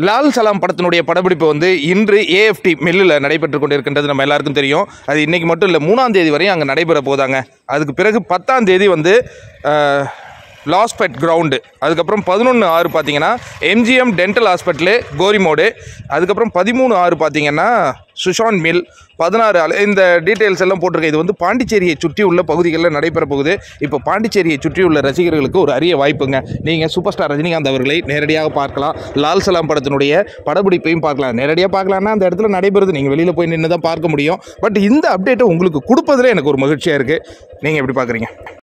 லால் சலாம் படத்தினுடைய படப்பிடிப்பு வந்து இன்று ஏஎஃப்டி மில்லில் நடைபெற்று கொண்டிருக்கின்றது நம்ம எல்லாருக்கும் தெரியும் அது இன்னைக்கு மட்டும் இல்லை மூணாம் தேதி வரையும் அங்கே நடைபெற போதாங்க அதுக்கு பிறகு பத்தாம் தேதி வந்து லாஸ்பெட் கிரவுண்டு அதுக்கப்புறம் பதினொன்று ஆறு பார்த்தீங்கன்னா எம்ஜிஎம் டென்டல் ஹாஸ்பிட்டலு கோரிமோடு அதுக்கப்புறம் பதிமூணு ஆறு பார்த்தீங்கன்னா சுஷான் மில் பதினாறு ஆளு இந்த டீட்டெயில்ஸ் எல்லாம் போட்டிருக்கேன் இது வந்து பாண்டிச்சேரியை சுற்றி உள்ள பகுதிகளில் நடைபெற போகுது இப்போ பாண்டிச்சேரியை சுற்றி உள்ள ரசிகர்களுக்கு ஒரு அரிய வாய்ப்புங்க நீங்கள் சூப்பர் ஸ்டார் ரஜினிகாந்த் அவர்களை நேரடியாக பார்க்கலாம் லால் சலாம் படத்தினுடைய படப்பிடிப்பையும் பார்க்கலாம் நேரடியாக பார்க்கலாம்னா அந்த இடத்துல நடைபெறுது நீங்கள் வெளியில் போய் நின்று தான் பார்க்க முடியும் பட் இந்த அப்டேட்டை உங்களுக்கு கொடுப்பதில் எனக்கு ஒரு மகிழ்ச்சியாக இருக்குது நீங்கள் எப்படி பார்க்குறீங்க